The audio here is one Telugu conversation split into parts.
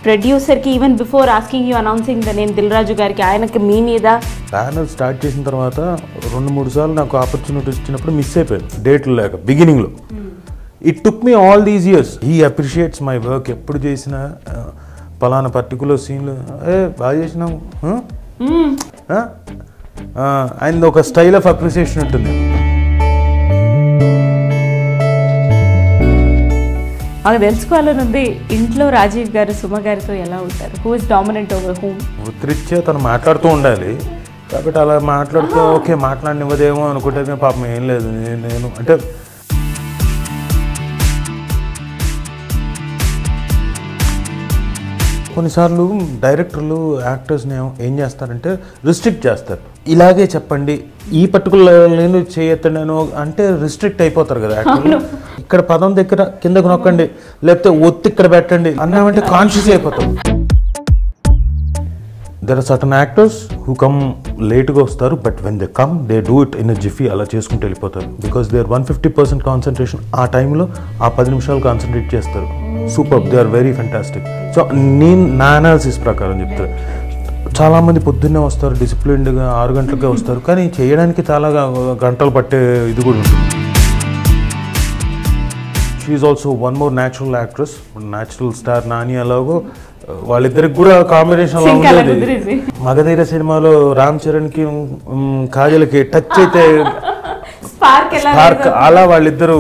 ప్రొడ్యూసర్కి even before asking you announcing the నేను దిల్ రాజు గారికి ఆయనకి మీ మీద ప్యానల్ స్టార్ట్ చేసిన తర్వాత రెండు మూడు సార్లు నాకు ఆపర్చునిటీ వచ్చినప్పుడు మిస్ అయిపోయాను డేట్లు లేక బిగినింగ్లో it took me all these years he appreciates my work ఎప్పుడు చేసిన పలానా పర్టికులర్ సీన్లు ఏ బాగా చేసినావు huh? Huh? Ah, ఆయన ఒక స్టైల్ ఆఫ్ అప్రిసియేషన్ ఉంటుంది మాకు తెలుసుకోవాలని ఉంది ఇంట్లో రాజీవ్ గారు సుమ గారితో ఎలా ఉంటారు who is dominant over whom వృత్తిరీత్యా తను మాట్లాడుతూ ఉండాలి కాబట్టి అలా మాట్లాడుతూ ఓకే మాట్లాడినివ్వదేమో అనుకుంటే కానీ పాపం ఏం లేదు నేను నేను అంటే కొన్నిసార్లు డైరెక్టర్లు యాక్టర్స్ని ఏం చేస్తారంటే రిస్ట్రిక్ట్ చేస్తారు ఇలాగే చెప్పండి ఈ పర్టికులర్ నేను చేయొత్తను అంటే రిస్ట్రిక్ట్ అయిపోతారు కదా యాక్టర్లు ఇక్కడ పదం దగ్గర కిందకు నొక్కండి లేకపోతే ఒత్తి ఇక్కడ పెట్టండి అన్నామంటే కాన్షియస్ అయిపోతాం there are certain actors who come లేట్గా వస్తారు but when they come they do it in jiffy అలా చేసుకుంటూ వెళ్ళిపోతారు because they are one fifty percent concentration ఆ టైంలో ఆ పది నిమిషాలు కాన్సన్ట్రేట్ చేస్తారు super they are very fantastic so నేను నా అనాలిసిస్ ప్రకారం చెప్తాను చాలామంది పొద్దున్నే వస్తారు డిసిప్లిన్డ్గా ఆరు గంటలకే వస్తారు కానీ చేయడానికి చాలా గ- గంటలు పట్టే ఇది కూడా ఉంటుంది she also one more natural actress natural star Nani అలాగో వాళ్ళిద్దరికి కూడా కాంబినేషన్ అలా Sync అలా ఉండేది కుదిరేది. మగధీర సినిమాలో రామ్ చరణ్కి మ్, కాజల్కి టచ్ అయితే స్పార్క్ ఎలా పార్క్ అలా వాళ్ళిద్దరూ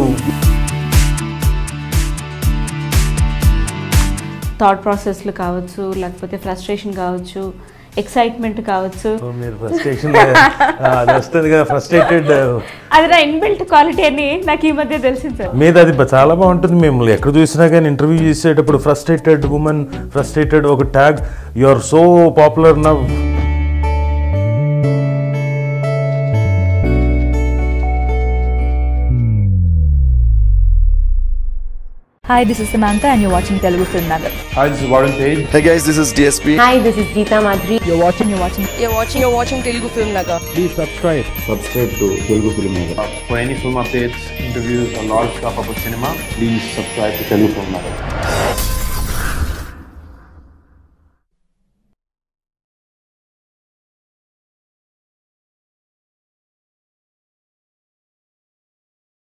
థాట్ ప్రాసెస్లు కావచ్చు లేకపోతే ఫ్రస్ట్రేషన్ కావచ్చు ఎక్సైట్మెంట్ కావచ్చు సో మీరు ఫ్రస్ట్రేషన్ అది వస్తుంది కదా ఫ్రస్ట్రేటెడ్ అది నా ఇన్బిల్ట్ క్వాలిటీ అని నాకు ఈ మధ్య తెలిసింది సార్ మీద అది బ- చాలా బాగుంటుంది మిమ్మల్ని ఎక్కడ చూసినా కానీ ఇంటర్వ్యూ చేసేటప్పుడు ఫ్రస్ట్రేటెడ్ ఉమెన్ ఫ్రస్ట్రేటెడ్ ఒక tag you are so popular now Hi, this is Samantha, and you're watching Telugu Film Nagar. Hi, this is Warren Page. Hey guys, this is DSP. Hi, this is Geeta Madhuri. You're watching, you're watching. You're watching, you're watching Telugu Film Nagar. Subscribe to Telugu Film Nagar. For any film updates, interviews, or lot of stuff about cinema, please subscribe to Telugu Film Nagar.